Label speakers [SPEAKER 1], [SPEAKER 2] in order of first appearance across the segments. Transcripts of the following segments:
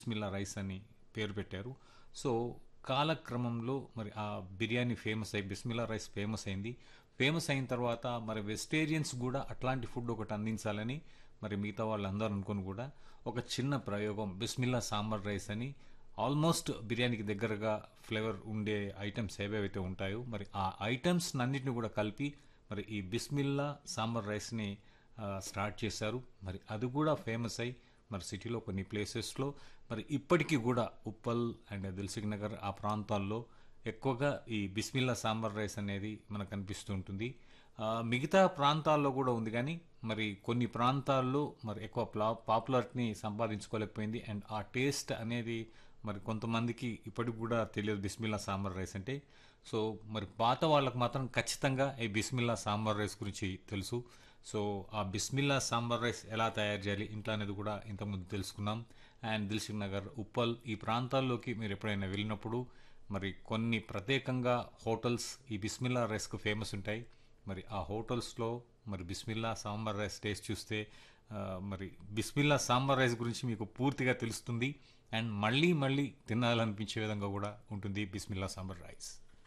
[SPEAKER 1] Bismillah rice అని పేరు పెట్టారు సో కాలక్రమంలో మరి ఆ బిర్యానీ ఫేమస్ అయ్యి బిస్మిల్లా రైస్ ఫేమస్ అయింది ఫేమస్ అయిన తర్వాత మరి వెజిటేరియన్స్ కూడా అట్లాంటి ఫుడ్ ఒకటి అందించాలని మరి మిగతా వాళ్ళందరూ అనుకుని కూడా ఒక చిన్న ప్రయోగం బిస్మిల్లా సాంబార్ రైస్ అని ఆల్మోస్ట్ బిర్యానీకి దగ్గరగా ఫ్లేవర్ ఉండే ఐటమ్స్ ఏవేవైతే ఉంటాయో మరి ఆ ఐటమ్స్ అన్నింటిని కూడా కలిపి మరి ఈ బిస్మిల్లా సాంబార్ రైస్ని ఆ, స్టార్ట్ చేశారు మరి అది కూడా ఫేమస్ అయ్యి మరి సిటీలో కొన్ని ప్లేసెస్లో మరి ఇప్పటికీ కూడా ఉప్పల్ అండ్ దిల్సుఖ్ నగర్ ఆ ప్రాంతాల్లో ఎక్కువగా ఈ బిస్మిల్లా సాంబార్ రైస్ అనేది మనకు కనిపిస్తూ ఉంటుంది ఆ, మిగతా ప్రాంతాల్లో కూడా ఉంది కానీ మరి కొన్ని ప్రాంతాల్లో మరి ఎక్కువ ప్లా పాపులారిటీని సంపాదించుకోలేకపోయింది అండ్ ఆ టేస్ట్ అనేది మరి కొంతమందికి ఇప్పటికి కూడా తెలియదు బిస్మిల్లా సాంబార్ రైస్ అంటే సో మరి పాత వాళ్ళకు మాత్రం ఖచ్చితంగా ఈ బిస్మిల్లా సాంబార్ రైస్ గురించి తెలుసు సో ఆ బిస్మిల్లా సాంబార్ రైస్ ఎలా తయారు చేయాలి ఇంట్లో అనేది కూడా ఇంతకుముందు తెలుసుకున్నాం అండ్ దిల్సుఖ్ నగర్ ఉప్పల్ ఈ ప్రాంతాల్లోకి మీరు ఎప్పుడైనా వెళ్ళినప్పుడు మరి కొన్ని ప్రత్యేకంగా హోటల్స్ ఈ బిస్మిల్లా రైస్కు ఫేమస్ ఉంటాయి మరి ఆ హోటల్స్లో మరి బిస్మిల్లా సాంబార్ రైస్ టేస్ట్ చూస్తే ఆ, మరి బిస్మిల్లా సాంబార్ రైస్ గురించి మీకు పూర్తిగా తెలుస్తుంది అండ్ మళ్ళీ మళ్ళీ తినాలనిపించే విధంగా కూడా ఉంటుంది బిస్మిల్లా సాంబార్ రైస్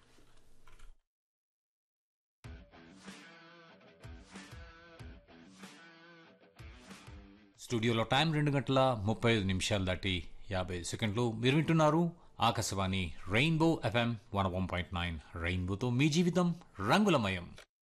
[SPEAKER 1] స్టూడియోలో టైం రెండు గంటల ముప్పై ఐదు నిమిషాలు దాటి యాభై సెకండ్లు మీరు వింటున్నారు Akashvani rainbow FM one one point nine రెయిన్బోతో మీ జీవితం రంగులమయం